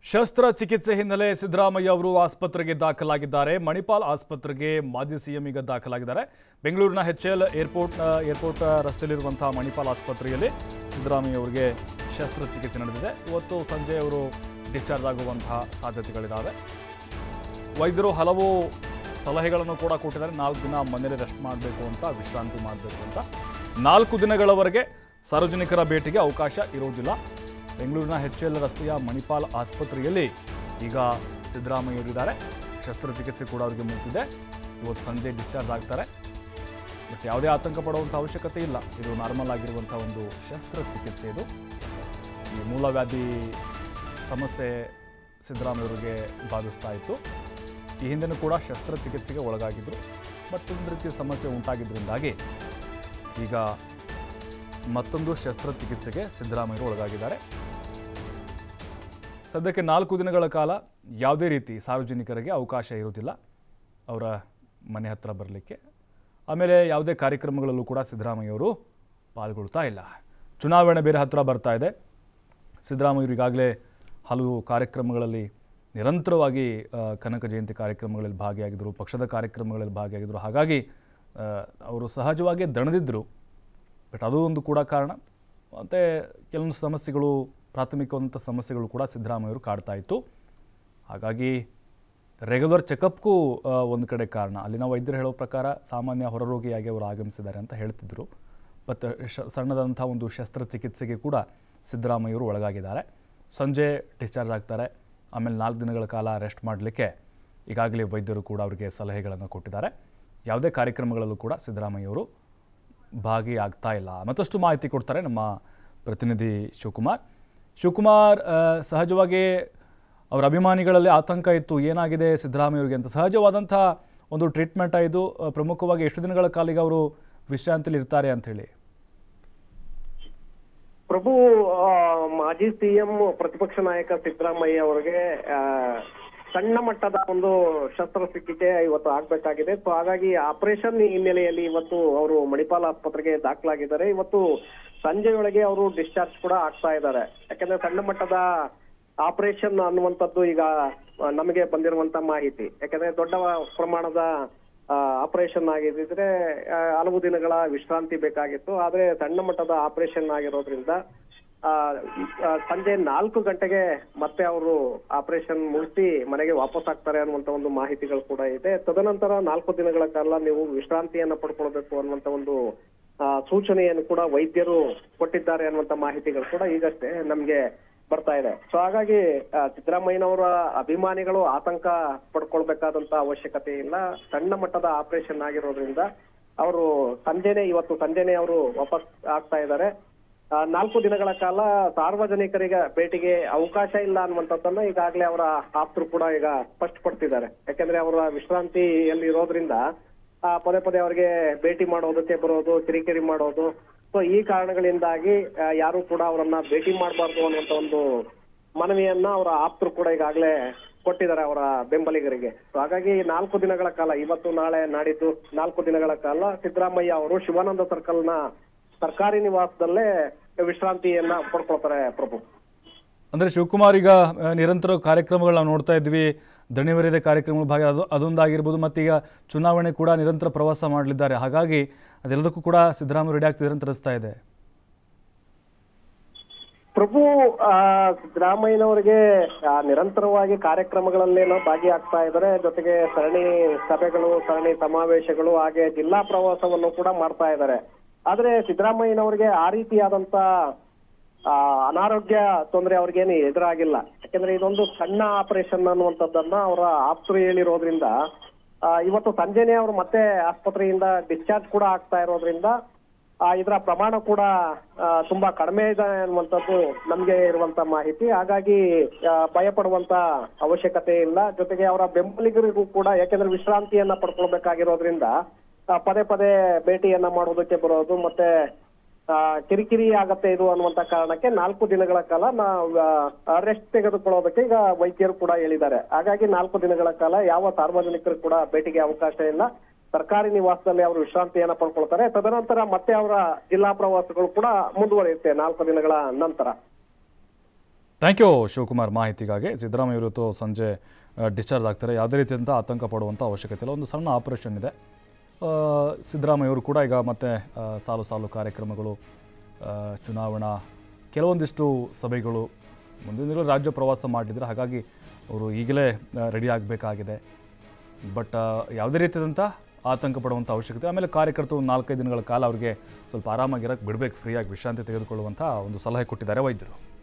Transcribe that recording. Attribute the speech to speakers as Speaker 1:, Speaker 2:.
Speaker 1: ಶಸ್ತ್ರಚಿಕಿತ್ಸೆ ಹಿನ್ನೆಲೆ ಸಿದ್ದರಾಮಯ್ಯ ಅವರು ಆಸ್ಪತ್ರೆಗೆ ದಾಖಲಾಗಿದ್ದಾರೆ ಮಣಿಪಾಲ್ ಆಸ್ಪತ್ರೆಗೆ ಮಾಜಿ ಸಿಎಂ ಈಗ ದಾಖಲಾಗಿದ್ದಾರೆ ಬೆಂಗಳೂರಿನ ಎಚ್ ಎಲ್ ಏರ್ಪೋರ್ಟ್ ಏರ್ಪೋರ್ಟ್ ರಸ್ತೆಯಲ್ಲಿರುವಂತಹ ಮಣಿಪಾಲ್ ಆಸ್ಪತ್ರೆಯಲ್ಲಿ ಸಿದ್ದರಾಮಯ್ಯ ಅವರಿಗೆ ಶಸ್ತ್ರಚಿಕಿತ್ಸೆ ನಡೆದಿದೆ ಇವತ್ತು ಸಂಜೆ ಅವರು ಡಿಸ್ಚಾರ್ಜ್ ಆಗುವಂತಹ ಸಾಧ್ಯತೆಗಳಿದ್ದಾವೆ ವೈದ್ಯರು ಹಲವು ಸಲಹೆಗಳನ್ನು ಕೂಡ ಕೊಟ್ಟಿದ್ದಾರೆ ನಾಲ್ಕು ದಿನ ಮನೇಲಿ ರೆಸ್ಟ್ ಮಾಡಬೇಕು ಅಂತ ವಿಶ್ರಾಂತಿ ಮಾಡಬೇಕು ಅಂತ ನಾಲ್ಕು ದಿನಗಳವರೆಗೆ ಸಾರ್ವಜನಿಕರ ಭೇಟಿಗೆ ಅವಕಾಶ ಇರುವುದಿಲ್ಲ ಬೆಂಗಳೂರಿನ ಎಚ್ ಎಲ್ ರಸ್ತೆಯ ಮಣಿಪಾಲ್ ಆಸ್ಪತ್ರೆಯಲ್ಲಿ ಈಗ ಸಿದ್ದರಾಮಯ್ಯವರಿದ್ದಾರೆ ಶಸ್ತ್ರಚಿಕಿತ್ಸೆ ಕೂಡ ಅವರಿಗೆ ಮುಗಿದಿದೆ ಇವತ್ತು ಸಂಜೆ ಡಿಸ್ಚಾರ್ಜ್ ಆಗ್ತಾರೆ ಬಟ್ ಯಾವುದೇ ಆತಂಕ ಪಡುವಂಥ ಅವಶ್ಯಕತೆ ಇಲ್ಲ ಇದು ನಾರ್ಮಲ್ ಆಗಿರುವಂಥ ಒಂದು ಶಸ್ತ್ರಚಿಕಿತ್ಸೆ ಇದು ಈ ಮೂಲವ್ಯಾಧಿ ಸಮಸ್ಯೆ ಸಿದ್ದರಾಮಯ್ಯವರಿಗೆ ಬಾಧಿಸ್ತಾ ಇತ್ತು ಈ ಹಿಂದೆನೂ ಕೂಡ ಶಸ್ತ್ರಚಿಕಿತ್ಸೆಗೆ ಒಳಗಾಗಿದ್ದರು ಬಟ್ ಒಂದು ರೀತಿಯ ಸಮಸ್ಯೆ ಉಂಟಾಗಿದ್ದರಿಂದಾಗಿ ಈಗ ಮತ್ತೊಂದು ಶಸ್ತ್ರಚಿಕಿತ್ಸೆಗೆ ಸಿದ್ದರಾಮಯ್ಯರು ಒಳಗಾಗಿದ್ದಾರೆ ಸದ್ಯಕ್ಕೆ ನಾಲ್ಕು ದಿನಗಳ ಕಾಲ ಯಾವುದೇ ರೀತಿ ಸಾರ್ವಜನಿಕರಿಗೆ ಅವಕಾಶ ಇರುವುದಿಲ್ಲ ಅವರ ಮನೆ ಹತ್ರ ಬರಲಿಕ್ಕೆ ಆಮೇಲೆ ಯಾವುದೇ ಕಾರ್ಯಕ್ರಮಗಳಲ್ಲೂ ಕೂಡ ಸಿದ್ದರಾಮಯ್ಯವರು ಪಾಲ್ಗೊಳ್ತಾ ಇಲ್ಲ ಚುನಾವಣೆ ಬೇರೆ ಹತ್ರ ಬರ್ತಾ ಇದೆ ಸಿದ್ದರಾಮಯ್ಯರು ಈಗಾಗಲೇ ಹಲವು ಕಾರ್ಯಕ್ರಮಗಳಲ್ಲಿ ನಿರಂತರವಾಗಿ ಆ, ಕನಕ ಜಯಂತಿ ಕಾರ್ಯಕ್ರಮಗಳಲ್ಲಿ ಭಾಗಿಯಾಗಿದ್ದರು ಪಕ್ಷದ ಕಾರ್ಯಕ್ರಮಗಳಲ್ಲಿ ಭಾಗಿಯಾಗಿದ್ದರು ಹಾಗಾಗಿ ಆ, ಅವರು ಸಹಜವಾಗಿ ದಣದಿದ್ದರು ಬಟ್ ಅದು ಒಂದು ಕೂಡ ಕಾರಣ ಮತ್ತು ಕೆಲವೊಂದು ಸಮಸ್ಯೆಗಳು ಪ್ರಾಥಮಿಕವಾದಂಥ ಸಮಸ್ಯೆಗಳು ಕೂಡ ಸಿದ್ದರಾಮಯ್ಯವರು ಕಾಡ್ತಾ ಇತ್ತು ಹಾಗಾಗಿ ರೆಗ್ಯುಲರ್ ಚೆಕಪ್ಗೂ ಒಂದು ಕಡೆ ಕಾರಣ ಅಲ್ಲಿನ ವೈದ್ಯರು ಹೇಳೋ ಪ್ರಕಾರ ಸಾಮಾನ್ಯ ಹೊರರೋಗಿಯಾಗಿ ಅವರು ಆಗಮಿಸಿದ್ದಾರೆ ಅಂತ ಹೇಳ್ತಿದ್ರು ಬಟ್ ಶ ಸಣ್ಣದಂಥ ಒಂದು ಶಸ್ತ್ರಚಿಕಿತ್ಸೆಗೆ ಕೂಡ ಸಿದ್ದರಾಮಯ್ಯವರು ಒಳಗಾಗಿದ್ದಾರೆ ಸಂಜೆ ಡಿಸ್ಚಾರ್ಜ್ ಆಗ್ತಾರೆ ಆಮೇಲೆ ನಾಲ್ಕು ದಿನಗಳ ಕಾಲ ರೆಸ್ಟ್ ಮಾಡಲಿಕ್ಕೆ ಈಗಾಗಲೇ ವೈದ್ಯರು ಕೂಡ ಅವರಿಗೆ ಸಲಹೆಗಳನ್ನು ಕೊಟ್ಟಿದ್ದಾರೆ ಯಾವುದೇ ಕಾರ್ಯಕ್ರಮಗಳಲ್ಲೂ ಕೂಡ ಸಿದ್ದರಾಮಯ್ಯವರು ಭಾಗಿಯಾಗ್ತಾ ಇಲ್ಲ ಮತ್ತಷ್ಟು ಮಾಹಿತಿ ಕೊಡ್ತಾರೆ ನಮ್ಮ ಪ್ರತಿನಿಧಿ ಶಿವಕುಮಾರ್ ಶಿವಕುಮಾರ್ ಆ, ಸಹಜವಾಗಿ ಅವರ ಅಭಿಮಾನಿಗಳಲ್ಲಿ ಆತಂಕ ಇತ್ತು ಏನಾಗಿದೆ ಸಿದ್ದರಾಮಯ್ಯವರಿಗೆ ಅಂತ ಸಹಜವಾದಂಥ ಒಂದು ಟ್ರೀಟ್ಮೆಂಟ್ ಇದು ಆ, ಪ್ರಮುಖವಾಗಿ ಎಷ್ಟು ದಿನಗಳ ಕಾಲಿಗೆ ಅವರು ವಿಶ್ರಾಂತಿಲಿ ಇರ್ತಾರೆ ಅಂಥೇಳಿ
Speaker 2: ಪ್ರಭು ಆ, ಮಾಜಿ ಸಿಎಂ ಪ್ರತಿಪಕ್ಷ ನಾಯಕ ಸಿದ್ದರಾಮಯ್ಯ ಅವರಿಗೆ ಆ, ಸಣ್ಣ ಮಟ್ಟದ ಒಂದು ಶಸ್ತ್ರಚಿಕಿತ್ಸೆ ಇವತ್ತು ಆಗ್ಬೇಕಾಗಿದೆ ಸೊ ಹಾಗಾಗಿ ಆಪರೇಷನ್ ಹಿನ್ನೆಲೆಯಲ್ಲಿ ಇವತ್ತು ಅವರು ಮಣಿಪಾಲ್ ಆಸ್ಪತ್ರೆಗೆ ದಾಖಲಾಗಿದ್ದಾರೆ ಇವತ್ತು ಸಂಜೆಯೊಳಗೆ ಅವರು ಡಿಸ್ಚಾರ್ಜ್ ಕೂಡ ಆಗ್ತಾ ಇದ್ದಾರೆ ಯಾಕಂದ್ರೆ ಸಣ್ಣ ಮಟ್ಟದ ಆಪರೇಷನ್ ಅನ್ನುವಂಥದ್ದು ಈಗ ಆ, ನಮಗೆ ಬಂದಿರುವಂತ ಮಾಹಿತಿ ಯಾಕಂದ್ರೆ ದೊಡ್ಡ ಪ್ರಮಾಣದ ಆಪರೇಷನ್ ಆಗಿದ್ರೆ ಆ, ಹಲವು ದಿನಗಳ ವಿಶ್ರಾಂತಿ ಬೇಕಾಗಿತ್ತು ಆದ್ರೆ ಸಣ್ಣ ಮಟ್ಟದ ಆಪರೇಷನ್ ಆಗಿರೋದ್ರಿಂದ ಆ, ಆ, ಸಂಜೆ ನಾಲ್ಕು ಗಂಟೆಗೆ ಮತ್ತೆ ಅವರು ಆಪರೇಷನ್ ಮುಗಿಸಿ ಮನೆಗೆ ವಾಪಸ್ ಆಗ್ತಾರೆ ಅನ್ನುವಂತ ಒಂದು ಮಾಹಿತಿಗಳು ಕೂಡ ಇದೆ ತದನಂತರ ನಾಲ್ಕು ದಿನಗಳ ಕಾಲ ನೀವು ವಿಶ್ರಾಂತಿಯನ್ನ ಪಡ್ಕೊಳ್ಬೇಕು ಅನ್ನುವಂತ ಒಂದು ಆ, ಸೂಚನೆಯನ್ನು ಕೂಡ ವೈದ್ಯರು ಕೊಟ್ಟಿದ್ದಾರೆ ಅನ್ನುವಂತ ಮಾಹಿತಿಗಳು ಕೂಡ ಈಗಷ್ಟೇ ನಮ್ಗೆ ಬರ್ತಾ ಇದೆ ಸೊ ಹಾಗಾಗಿ ಆ, ಸಿದ್ದರಾಮಯ್ಯನವರ ಅಭಿಮಾನಿಗಳು ಆತಂಕ ಪಡ್ಕೊಳ್ಬೇಕಾದಂತ ಅವಶ್ಯಕತೆ ಇಲ್ಲ ಸಣ್ಣ ಮಟ್ಟದ ಆಪರೇಷನ್ ಆಗಿರೋದ್ರಿಂದ ಅವರು ಸಂಜೆನೆ ಇವತ್ತು ಸಂಜೆನೆ ಅವರು ವಾಪಸ್ ಆಗ್ತಾ ಇದ್ದಾರೆ ಆ, ನಾಲ್ಕು ದಿನಗಳ ಕಾಲ ಸಾರ್ವಜನಿಕರಿಗೆ ಭೇಟಿಗೆ ಅವಕಾಶ ಇಲ್ಲ ಅನ್ನುವಂಥದ್ದನ್ನ ಈಗಾಗಲೇ ಅವರ ಆಪ್ತರು ಕೂಡ ಈಗ ಸ್ಪಷ್ಟಪಡ್ತಿದ್ದಾರೆ ಯಾಕಂದ್ರೆ ಅವರ ವಿಶ್ರಾಂತಿಯಲ್ಲಿ ಇರೋದ್ರಿಂದ ಆ, ಪದೇ ಪದೇ ಅವರಿಗೆ ಭೇಟಿ ಮಾಡೋದಕ್ಕೆ ಬರೋದು ಕಿರಿಕಿರಿ ಮಾಡೋದು ಸೊ ಈ ಕಾರಣಗಳಿಂದಾಗಿ ಆ, ಯಾರು ಕೂಡ ಅವರನ್ನ ಭೇಟಿ ಮಾಡಬಾರ್ದು ಅನ್ನುವಂತ ಒಂದು ಮನವಿಯನ್ನ ಅವರ ಆಪ್ತರು ಕೂಡ ಈಗಾಗಲೇ ಕೊಟ್ಟಿದ್ದಾರೆ ಅವರ ಬೆಂಬಲಿಗರಿಗೆ ಸೊ ಹಾಗಾಗಿ ನಾಲ್ಕು ದಿನಗಳ ಕಾಲ ಇವತ್ತು ನಾಳೆ ನಾಡಿದ್ದು ನಾಲ್ಕು ದಿನಗಳ ಕಾಲ ಸಿದ್ದರಾಮಯ್ಯ ಅವರು ಶಿವಾನಂದ ಸರ್ಕಲ್ ನ ಸರ್ಕಾರಿ ನಿವಾಸದಲ್ಲೇ ವಿಶ್ರಾಂತಿಯನ್ನ ಪಡ್ಕೊಳ್ತಾರೆ ಪ್ರಭು
Speaker 1: ಅಂದರೆ ಶಿವಕುಮಾರ್ ಈಗ ಆ, ನಿರಂತರ ಕಾರ್ಯಕ್ರಮಗಳು ನಾವು ನೋಡ್ತಾ ಇದ್ವಿ ದಣಿವರಿದ ಕಾರ್ಯಕ್ರಮಗಳ ಭಾಗ ಅದು ಅದೊಂದಾಗಿರ್ಬೋದು ಮತ್ತೀಗ ಚುನಾವಣೆ ಕೂಡ ನಿರಂತರ ಪ್ರವಾಸ ಮಾಡಲಿದ್ದಾರೆ ಹಾಗಾಗಿ ಅದೆಲ್ಲದಕ್ಕೂ ಕೂಡ ಸಿದ್ದರಾಮಯ್ಯ ರೆಡಿ ಆಗ್ತಿದ್ದಾರೆ ಅಂತ ಅನಿಸ್ತಾ ಇದೆ
Speaker 2: ಪ್ರಭು ಆ, ಸಿದ್ದರಾಮಯ್ಯನವರಿಗೆ ಆ, ನಿರಂತರವಾಗಿ ಕಾರ್ಯಕ್ರಮಗಳಲ್ಲೇನೋ ಭಾಗಿಯಾಗ್ತಾ ಇದ್ದಾರೆ ಜೊತೆಗೆ ಸರಣಿ ಸಭೆಗಳು ಸರಣಿ ಸಮಾವೇಶಗಳು ಹಾಗೆ ಜಿಲ್ಲಾ ಪ್ರವಾಸವನ್ನು ಕೂಡ ಮಾಡ್ತಾ ಇದ್ದಾರೆ ಆದ್ರೆ ಸಿದ್ದರಾಮಯ್ಯನವರಿಗೆ ಆ ರೀತಿಯಾದಂತ ಆ, ಅನಾರೋಗ್ಯ ತೊಂದರೆ ಅವ್ರಿಗೇನು ಎದುರಾಗಿಲ್ಲ ಯಾಕಂದ್ರೆ ಇದೊಂದು ಸಣ್ಣ ಆಪರೇಷನ್ ಅನ್ನುವಂಥದ್ದನ್ನ ಅವರ ಆಪ್ತರು ಹೇಳಿರೋದ್ರಿಂದ ಆ, ಇವತ್ತು ಸಂಜೆನೆ ಅವರು ಮತ್ತೆ ಆಸ್ಪತ್ರೆಯಿಂದ ಡಿಸ್ಚಾರ್ಜ್ ಕೂಡ ಆಗ್ತಾ ಇರೋದ್ರಿಂದ ಆ, ಇದರ ಪ್ರಮಾಣ ಕೂಡ ಆ, ತುಂಬಾ ಕಡಿಮೆ ಇದೆ ಅನ್ನುವಂಥದ್ದು ನಮ್ಗೆ ಇರುವಂತ ಮಾಹಿತಿ ಹಾಗಾಗಿ ಆ, ಭಯ ಪಡುವಂತ ಅವಶ್ಯಕತೆ ಇಲ್ಲ ಜೊತೆಗೆ ಅವರ ಬೆಂಬಲಿಗರಿಗೂ ಕೂಡ ಯಾಕೆಂದ್ರೆ ವಿಶ್ರಾಂತಿಯನ್ನ ಪಡ್ಕೊಳ್ಬೇಕಾಗಿರೋದ್ರಿಂದ ಆ, ಪದೇ ಪದೇ ಭೇಟಿಯನ್ನ ಮಾಡೋದಕ್ಕೆ ಬರೋದು ಮತ್ತೆ ಆ, ಕಿರಿಕಿರಿ ಆಗತ್ತೆ ಇದು ಅನ್ನುವಂತ ಕಾರಣಕ್ಕೆ ನಾಲ್ಕು ದಿನಗಳ ಕಾಲ ನಾವು ರೆಸ್ಟ್ ತೆಗೆದುಕೊಳ್ಳೋದಕ್ಕೆ ಈಗ ವೈದ್ಯರು ಕೂಡ ಹೇಳಿದ್ದಾರೆ ಹಾಗಾಗಿ ನಾಲ್ಕು ದಿನಗಳ ಕಾಲ ಯಾವ ಸಾರ್ವಜನಿಕರು ಕೂಡ ಭೇಟಿಗೆ ಅವಕಾಶ ಇಲ್ಲ ಸರ್ಕಾರಿ ನಿವಾಸದಲ್ಲಿ ಅವರು ವಿಶ್ರಾಂತಿಯನ್ನ ಪಡ್ಕೊಳ್ತಾರೆ ತದನಂತರ ಮತ್ತೆ ಅವರ ಜಿಲ್ಲಾ ಪ್ರವಾಸಗಳು ಕೂಡ ಮುಂದುವರಿಯುತ್ತೆ ನಾಲ್ಕು ದಿನಗಳ ನಂತರ
Speaker 1: ಥ್ಯಾಂಕ್ ಯು ಶಿವಕುಮಾರ್ ಮಾಹಿತಿಗಾಗಿ ಸಿದ್ದರಾಮಯ್ಯ ಇವತ್ತು ಸಂಜೆ ಡಿಸ್ಚಾರ್ಜ್ ಆಗ್ತಾರೆ ಯಾವುದೇ ರೀತಿಯಂಥ ಆತಂಕ ಪಡುವಂಥ ಅವಶ್ಯಕತೆ ಇಲ್ಲ ಒಂದು ಸಣ್ಣ ಆಪರೇಷನ್ ಇದೆ ಆ, ಸಿದ್ದರಾಮಯ್ಯವರು ಕೂಡ ಈಗ ಮತ್ತೆ ಆ, ಸಾಲು ಸಾಲು ಕಾರ್ಯಕ್ರಮಗಳು ಆ, ಚುನಾವಣಾ ಕೆಲವೊಂದಿಷ್ಟು ಸಭೆಗಳು ಮುಂದಿನ ದಿನಗಳಲ್ಲಿ ರಾಜ್ಯ ಪ್ರವಾಸ ಮಾಡಿದರೆ ಹಾಗಾಗಿ ಅವರು ಈಗಲೇ ರೆಡಿ ಆಗಬೇಕಾಗಿದೆ ಬಟ್ ಯಾವುದೇ ರೀತಿಯಾದಂಥ ಆತಂಕ ಪಡುವಂಥ ಅವಶ್ಯಕತೆ ಆಮೇಲೆ ಕಾರ್ಯಕರ್ತರು ಒಂದು ನಾಲ್ಕೈದು ದಿನಗಳ ಕಾಲ ಅವರಿಗೆ ಸ್ವಲ್ಪ ಆರಾಮಾಗಿರೋಕ್ಕೆ ಬಿಡಬೇಕು ಫ್ರೀಯಾಗಿ ವಿಶ್ರಾಂತಿ ತೆಗೆದುಕೊಳ್ಳುವಂಥ ಒಂದು ಸಲಹೆ ಕೊಟ್ಟಿದ್ದಾರೆ ವೈದ್ಯರು